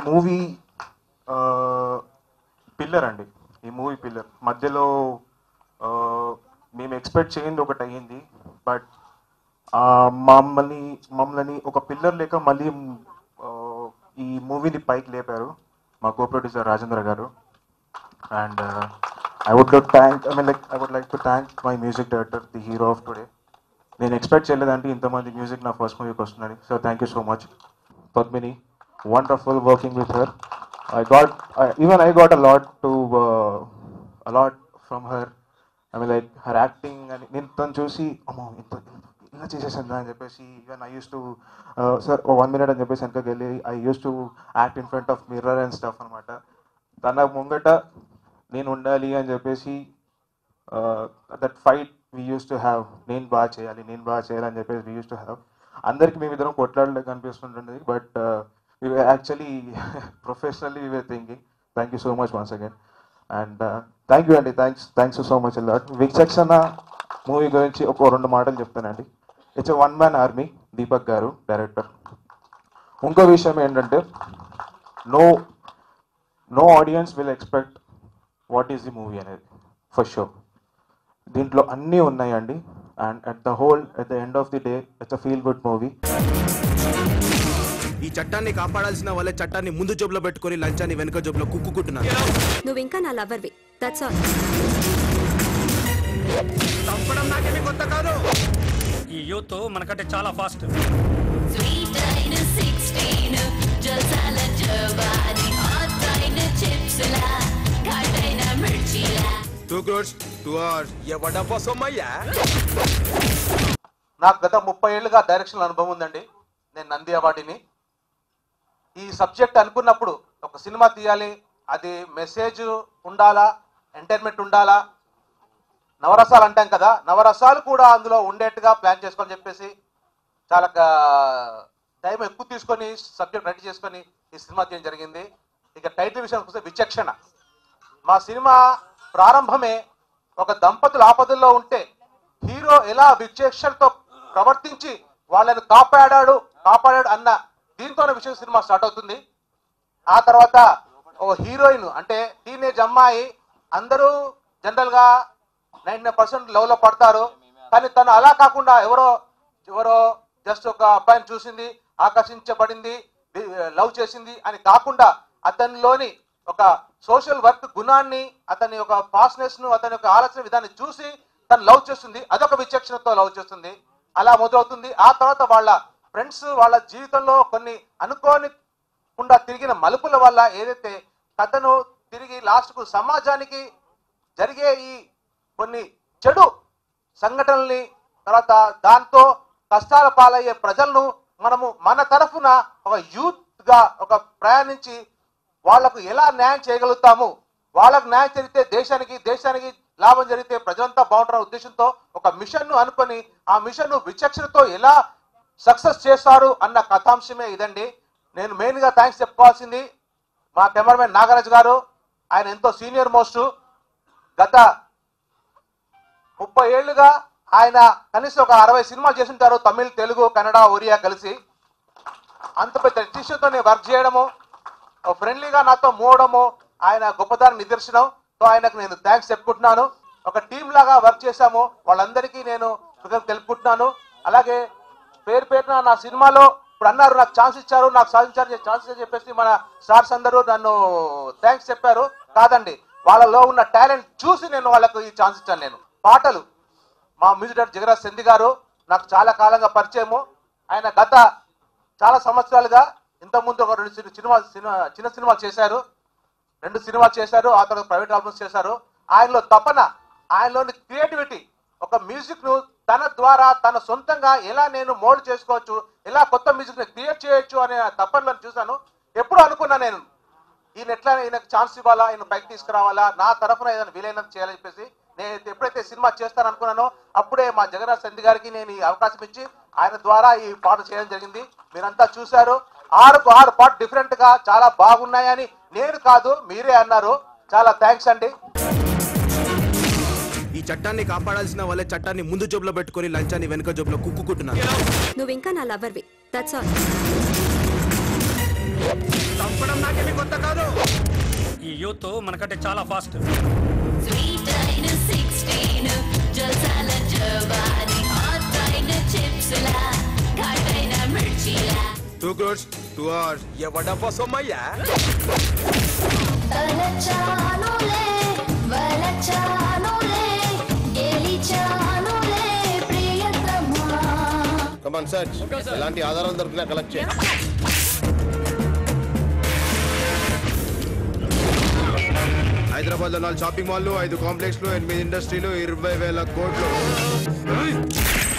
movie pillar అండి ఈ movie pillar మధ్యలో ఆ, మేము ఎక్స్పెక్ట్ చేయండి ఒకటి అయ్యింది బట్ మమ్మల్ని మమ్మల్ని ఒక పిల్లర్ లేక మళ్ళీ ఆ, ఈ మూవీని పైకి లేపారు మా కో producer Rajendra garu and I would thank I mean like I would like to thank my music director the hero of today నేను ఎక్స్పెక్ట్ చేయలేదంటే ఇంతమంది మ్యూజిక్ నా ఫస్ట్ మూవీకి వస్తుందని so thank you so much Padmini wonderful working with her I got even I got a lot to a lot from her I mean like her acting అని నేను తను చూసి అమ్మో ఇంత ఇలా చేసేసాను అని చెప్పేసి even I use to sir one minute అని చెప్పేసి వెనకకి వెళ్ళి I use to act in front of mirror and stuff అనమాట తన ముంగట నేను ఉండాలి అని చెప్పేసి that fight we use to have నేను బాగా చేయాలి నేను బాగా చేయాలి అని చెప్పేసి వీ యూస్ టు హ్యావ్ అందరికి మేము ఇద్దరం కొట్లాడలేక అనిపిస్తుంటుంది but actually professionally we were thinking thank you so much once again and thank you అండి thanks thanks so much lot Vichakshana movie గురించి ఒక రెండు మాటలు చెప్తానండి it's one man army Deepak garu director ఇంకో విషయం ఏంటంటే no no audiences will expect what is the movie అనేది ఫర్ షో దీంట్లో అన్నీ ఉన్నాయండి and at the whole at the end of the day it's a feel good movie ఈ చట్టాన్ని కాపాడాల్సిన వాళ్ళే చట్టాన్ని ముందు జోబులో పెట్టుకొని లంచాన్ని వెనుక జోబులో కుక్కుకుంటున్నారు నువ్వు ఇంకా నా లవర్వి దట్స్ ఆల్ చంపడం నాకేమి కొత్త కాదు ఈ యూత్ మనకంటే చాలా ఫాస్ట్ Sweet అయిన 16 జల్సాల జవాని హాట్ అయిన చిప్స్ లా ఘాట్ అయిన మిర్చిలా టూ క్రోర్స్ టూ అవర్స్ ఎవడబ్బా సొమ్మయ్యా నాకు గత ముప్పై ఏళ్ళుగా డైరెక్షన్ అనుభవం ఉందండి నేను నంది అవార్డుని ఈ సబ్జెక్ట్ అనుకున్నప్పుడు ఒక సినిమా తీయాలి అది మెసేజ్ ఉండాలా ఎంటర్టైన్మెంట్ ఉండాలా నవరసాలు అంటాం కదా నవరసాలు కూడా అందులో ఉండేట్టుగా ప్లాన్ చేసుకొని చెప్పేసి చాలా టైం ఎక్కువ తీసుకొని సబ్జెక్ట్ రెడీ చేసుకొని ఈ సినిమా తీయడం జరిగింది ఇక టైటిల్ విషయానికి వస్తే విచక్షణ మా సినిమా ప్రారంభమే ఒక దంపతులు ఆపదల్లో ఉంటే హీరో ఎలా విచక్షణతో ప్రవర్తించి వాళ్ళని కాపాడాడు కాపాడాడు అన్న దీంతోనే విషయం సినిమా స్టార్ట్ అవుతుంది ఆ తర్వాత ఓ హీరోయిన్ అంటే టీనేజ్ అమ్మాయి అందరూ జనరల్ గా నైన్టీ పర్సెంట్ లవ్ లో పడతారు కానీ తను అలా కాకుండా ఎవరో ఎవరో జస్ట్ ఒక అబ్బాయిని చూసింది ఆకర్షించబడింది లవ్ చేసింది అని కాకుండా అతనిలోని ఒక సోషల్ వర్క్ గుణాన్ని అతని యొక్క ఫాస్ట్నెస్ ను అతని యొక్క ఆలోచన విధాన్ని చూసి తను లవ్ చేస్తుంది అదొక విచక్షణతో లవ్ చేస్తుంది అలా మొదలవుతుంది ఆ తర్వాత వాళ్ళ ఫ్రెండ్స్ వాళ్ళ జీవితంలో కొన్ని అనుకోని కుండా తిరిగిన మలుపుల వల్ల ఏదైతే కథను తిరిగి లాస్ట్ కు సమాజానికి జరిగే ఈ కొన్ని చెడు సంఘటనల్ని తర్వాత దాంతో కష్టాల పాలయ్యే ప్రజలను మనము మన తరఫున ఒక యూత్ గా ఒక ప్రయాణించి వాళ్లకు ఎలా న్యాయం చేయగలుగుతాము వాళ్ళకు న్యాయం జరిగితే దేశానికి దేశానికి లాభం జరిగితే ప్రజలంతా బాగుంటారన్న ఉద్దేశంతో ఒక మిషన్ ను అనుకొని ఆ మిషన్ ను విచక్షణతో ఎలా సక్సెస్ చేస్తారు అన్న కథాంశమే ఇదండి నేను మెయిన్ గా థ్యాంక్స్ చెప్పుకోవాల్సింది మా కెమెరామెన్ నాగరాజు గారు ఆయన ఎంతో సీనియర్ మోస్ట్ గత ముప్పై ఏళ్లుగా ఆయన కనీసం ఒక అరవై సినిమాలు చేసింటారు తమిళ్ తెలుగు కన్నడ ఒరియా కలిసి అంత పెద్ద టీషర్తో నేను వర్క్ చేయడము ఫ్రెండ్లీగా నాతో మూవడము ఆయన గొప్పదాని నిదర్శనం సో ఆయనకు నేను థ్యాంక్స్ చెప్పుకుంటున్నాను ఒక టీం లాగా వర్క్ చేశాము వాళ్ళందరికీ నేను కృతజ్ఞతలు తెలుపుకుంటున్నాను అలాగే పేరు పేరున నా సినిమాలో ఇప్పుడు అన్నారు నాకు ఛాన్స్ ఇచ్చారు నాకు సాధించారు ఛాన్స్ అని చెప్పేసి మన స్టార్స్ అందరూ నన్ను థ్యాంక్స్ చెప్పారు కాదండి వాళ్ళలో ఉన్న టాలెంట్ చూసి నేను వాళ్ళకు ఈ ఛాన్స్ ఇచ్చాను నేను పాటలు మా మ్యూజిక్ డైరెక్టర్ జగరాజ్ సెంది గారు నాకు చాలా కాలంగా పరిచయము ఆయన గత చాలా సంవత్సరాలుగా ఇంతకుముందు ఒక రెండు సిని- సినిమా సినిమా చిన్న సినిమాలు చేశారు రెండు సినిమాలు చేశారు ఆ తర్వాత ప్రైవేట్ ఆల్బమ్స్ చేశారు ఆయనలో తపన ఆయనలోని క్రియేటివిటీ ఒక మ్యూజిక్ ను తన ద్వారా తన సొంతంగా ఎలా నేను మోల్డ్ చేసుకోవచ్చు ఎలా కొత్త మ్యూజిక్ ని క్రియేట్ చేయొచ్చు అనే తపనలో చూశాను ఎప్పుడు అనుకున్నా నేను ఈయన ఎట్లా ఈయనకు ఛాన్స్ ఇవ్వాలా ఈయన పైకి తీసుకురావాలా నా తరఫున ఏదైనా వీలైనంత చేయాలని చెప్పేసి నేను ఎప్పుడైతే సినిమా చేస్తాను అనుకున్నానో అప్పుడే మా జగన్నాథ్ సంధి గారికి నేను ఈ అవకాశం ఇచ్చి ఆయన ద్వారా ఈ పాట చేయడం జరిగింది మీరంతా చూశారు ఆరుకు ఆరు పాట డిఫరెంట్ గా చాలా బాగున్నాయని నేను కాదు మీరే అన్నారు చాలా థ్యాంక్స్ అండి ఈ చట్టాన్ని కాపాడాల్సిన వాళ్ళే చట్టాన్ని ముందు జోబులో పెట్టుకొని లంచాన్ని వెనుక జోబులో కుక్కుకుంటున్నారు నువ్వు ఇంకా నా లవర్వి దట్స్ ఆల్ చంపడం నాకేమి కొత్త కాదు ఈ యూత్ మనకంటే చాలా ఫాస్ట్ స్వీట్ అయిన సిక్స్టీన్ జల్సాల జవాని హాట్ అయిన చిప్స్ లా ఘాటైన మిర్చిలా టూ క్రోర్స్ టూ అవర్స్ ఎవడబ్బా సొమ్మయ్యా తలచానులే వలచానులే గెలిచానులే ప్రియతమా కమాన్ సర్చ్ ఎలాంటి ఆధారం దొరికినా కలెక్ట్ చేయి హైదరాబాద్ లో నాలుగు షాపింగ్ మాల్లు ఐదు కాంప్లెక్స్లు ఎనిమిది ఇండస్ట్రీలు ఇరవై వేల కోట్లు